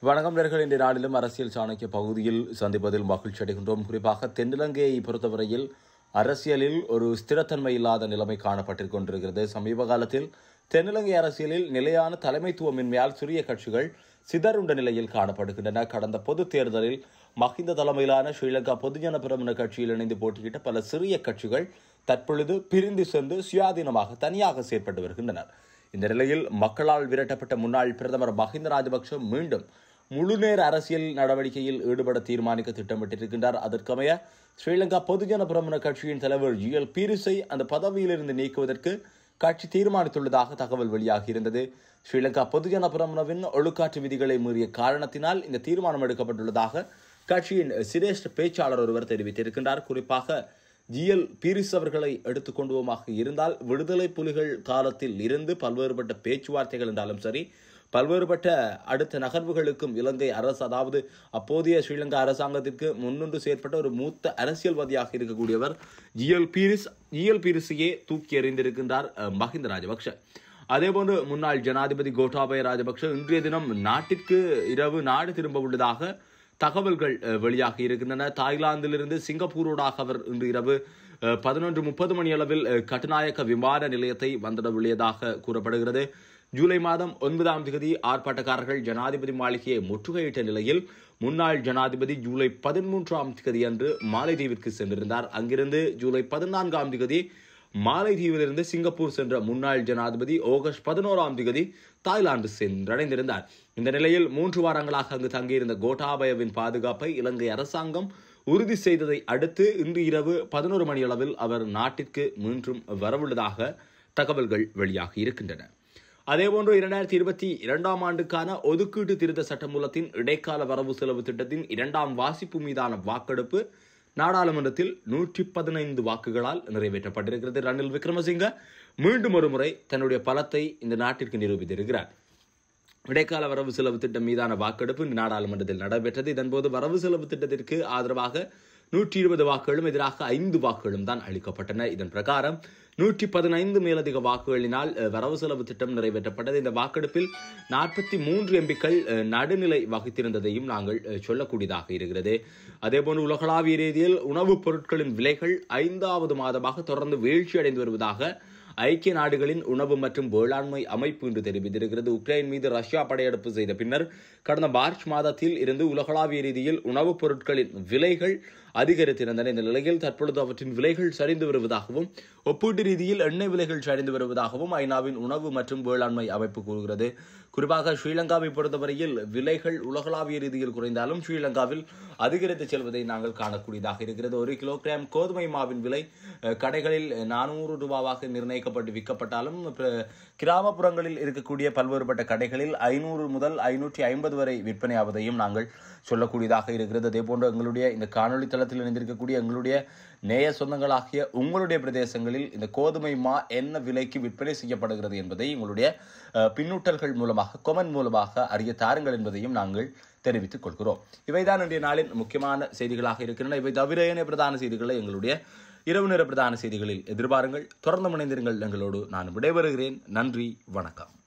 வணக்கம் நேர்கள் இன்றைய நாளிலும் அரசியல் சாணக்கிய பகுதியில் சந்திப்பதில் மகிழ்ச்சி அடைகின்றோம் குறிப்பாக தென்னிலங்கையை பொறுத்தவரையில் அரசியலில் ஒரு ஸ்திரத்தன்மை இல்லாத நிலைமை காணப்பட்டுக் கொண்டிருக்கிறது சமீப காலத்தில் தென்னிலங்கை அரசியலில் நிலையான தலைமைத்துவமின்மையால் சிறிய கட்சிகள் சிதறுண்ட நிலையில் காணப்படுகின்றன கடந்த பொது தேர்தலில் மஹிந்த தலைமையிலான ஸ்ரீலங்கா பொதுஜன பிரமுன கட்சியில் இணைந்து போட்டியிட்ட பல சிறிய கட்சிகள் தற்பொழுது பிரிந்து சென்று சுயாதீனமாக தனியாக செயற்பட்டு வருகின்றனர் இந்த நிலையில் மக்களால் விரட்டப்பட்ட முன்னாள் பிரதமர் மஹிந்த ராஜபக்ஷ மீண்டும் முழுநேர அரசியல் நடவடிக்கையில் ஈடுபட தீர்மானிக்க திட்டமிட்டிருக்கின்றார் அதற்கமைய ஸ்ரீலங்கா பொதுஜன பிரமுன கட்சியின் தலைவர் ஜி எல் பீரிஸை அந்த பதவியிலிருந்து நீக்குவதற்கு கட்சி தீர்மானித்துள்ளதாக தகவல் வெளியாகியிருந்தது ஸ்ரீலங்கா பொதுஜன பிரமுனவின் ஒழுக்காற்று விதிகளை மீறிய காரணத்தினால் இந்த தீர்மானம் எடுக்கப்பட்டுள்ளதாக கட்சியின் சிரேஷ்ட பேச்சாளர் ஒருவர் தெரிவித்திருக்கின்றார் குறிப்பாக ஜிஎல் பீரிஸ் அவர்களை எடுத்துக்கொண்டுவோமாக இருந்தால் விடுதலை புலிகள் காலத்தில் இருந்து பல்வேறுபட்ட பேச்சுவார்த்தைகள் என்றாலும் சரி பல்வேறுபட்ட அடுத்த நகர்வுகளுக்கும் இலங்கை அரசு அதாவது அப்போதைய ஸ்ரீலங்கா அரசாங்கத்திற்கு முன்னின்று செயற்பட்ட ஒரு மூத்த அரசியல்வாதியாக இருக்கக்கூடியவர் ஜிஎல் பீரிஸ் ஜிஎல் பீரிஸையே தூக்கி எறிந்திருக்கின்றார் அஹ், மஹிந்த ராஜபக்ஷ அதேபோன்று முன்னாள் ஜனாதிபதி கோட்டாபய ராஜபக்ஷ இன்றைய தினம் நாட்டிற்கு இரவு நாடு திரும்ப உள்ளதாக தகவல்கள் அஹ், வெளியாகி இருக்கின்றன தாய்லாந்திலிருந்து சிங்கப்பூரோடாக அவர் இன்று இரவு பதினொன்று முப்பது மணி அளவில் அஹ், கட்டுநாயக்க விமான நிலையத்தை வந்திட உள்ளதாக கூறப்படுகிறது ஜூலை மாதம் ஒன்பதாம் தேதி ஆர்ப்பாட்டக்காரர்கள் ஜனாதிபதி மாளிகையை முற்றுகையிட்ட நிலையில் முன்னாள் ஜனாதிபதி ஜூலை பதிமூன்றாம் தேதி அன்று மாலைதீவிற்கு சென்றிருந்தார் அங்கிருந்து ஜூலை பதினான்காம் தேதி மாலைதீவிலிருந்து சிங்கப்பூர் சென்ற முன்னாள் ஜனாதிபதி ஆகஸ்ட் பதினோராம் தேதி தாய்லாந்து சென்றடைந்திருந்தார் இந்த நிலையில் மூன்று வாரங்களாக அங்கு தங்கியிருந்த கோட்டாபயவின் பாதுகாப்பை இலங்கை அரசாங்கம் உறுதி செய்ததை அடுத்து இன்று இரவு பதினோரு மணி அளவில் அவர் நாட்டிற்கு மீண்டும் வரவுள்ளதாக தகவல்கள் வெளியாகி இருக்கின்றன அதேபோன்று இரண்டாயிரத்தி இருபத்தி இரண்டாம் ஆண்டுக்கான ஒதுக்கீட்டு திருத்த சட்டமூலத்தின் இடைக்கால வரவு செலவு திட்டத்தின் இரண்டாம் வாசிப்பு மீதான வாக்கெடுப்பு நாடாளுமன்றத்தில் நூற்றி பதினைந்து வாக்குகளால் நிறைவேற்றப்பட்டிருக்கிறது ரணில் விக்ரமசிங்க மீண்டும் ஒரு முறை தன்னுடைய பலத்தை இந்த நாட்டிற்கு நிரூபித்திருக்கிறார் இடைக்கால வரவு செலவு திட்டம் மீதான வாக்கெடுப்பு இன்று நாடாளுமன்றத்தில் நடைபெற்றது இதன்போது வரவு செலவு திட்டத்திற்கு ஆதரவாக நூற்றி இருபது வாக்குகளும் எதிராக ஐந்து வாக்குகளும் தான் அளிக்கப்பட்டன இதன் பிரகாரம் நூற்றி பதினைந்து மேலதிக வாக்குகளினால் அஹ், வரவு செலவு திட்டம் நிறைவேற்றப்பட்டது இந்த வாக்கெடுப்பில் நாற்பத்தி மூன்று எம்பிக்கள் அஹ், நடுநிலை வகித்திருந்ததையும் நாங்கள் அஹ், சொல்லக்கூடியதாக இருக்கிறது அதேபோன்று உலகளாவிய ரீதியில் உணவுப் பொருட்களின் விலைகள் ஐந்தாவது மாதமாக தொடர்ந்து வீழ்ச்சி அடைந்து வருவதாக ஐக்கிய நாடுகளின் உணவு மற்றும் வேளாண்மை அமைப்பு என்று தெரிவித்திருக்கிறது உக்ரைன் மீது ரஷ்யா படையெடுப்பு செய்த பின்னர் கடந்த மார்ச் மாதத்தில் இருந்து உலகளாவிய ரீதியில் உணவுப் பொருட்களின் விலைகள் அதிகரித்திருந்தன இந்த நிலையில் தற்பொழுது அவற்றின் விலைகள் சரிந்து வருவதாகவும் ஒப்பீட்டு ரீதியில் எண்ணெய் விலைகள் சரிந்து வருவதாகவும் ஐநாவின் உணவு மற்றும் வேளாண்மை அமைப்பு கூறுகிறது குறிப்பாக ஸ்ரீலங்காவை பொறுத்தவரையில் விலைகள் உலகளாவிய ரீதியில் குறைந்தாலும் ஸ்ரீலங்காவில் அதிகரித்து செல்வதை நாங்கள் காணக்கூடியதாக இருக்கிறது ஒரு கிலோகிராம் கோதுமை மாவின் விலை அஹ், கடைகளில் நானூறு ரூபாவாக நிர்ணயிக்கப்பட்டு விற்கப்பட்டாலும் பிற- கிராமப்புறங்களில் இருக்கக்கூடிய பல்வேறுபட்ட கடைகளில் ஐநூறு முதல் ஐநூற்றி ஐம்பது வரை விற்பனையாவதையும் நாங்கள் சொல்லக்கூடியதாக இருக்கிறது அதே போன்று எங்களுடைய இந்த காணொளி தளத்தில் இணைந்திருக்கக்கூடிய எங்களுடைய நேய சொந்தங்களாகிய உங்களுடைய பிரதேசங்களில் இந்த கோதுமை மா என்ன விலைக்கு விற்பனை செய்யப்படுகிறது என்பதை உங்களுடைய அஹ், பின்னூட்டல்கள் மூலமாக கொமெண்ட் மூலமாக அறிய தாருங்கள் என்பதையும் நாங்கள் தெரிவித்துக் கொள்கிறோம் இவைதான் இன்றைய நாளின் முக்கியமான செய்திகளாக இருக்கின்றன இவை தவிர ஏனைய பிரதான செய்திகளை எங்களுடைய இரவு நேர பிரதான செய்திகளில் எதிர்பாருங்கள் தொடர்ந்து இணைந்திருங்கள் எங்களோடு நான் விடைபெறுகிறேன் நன்றி வணக்கம்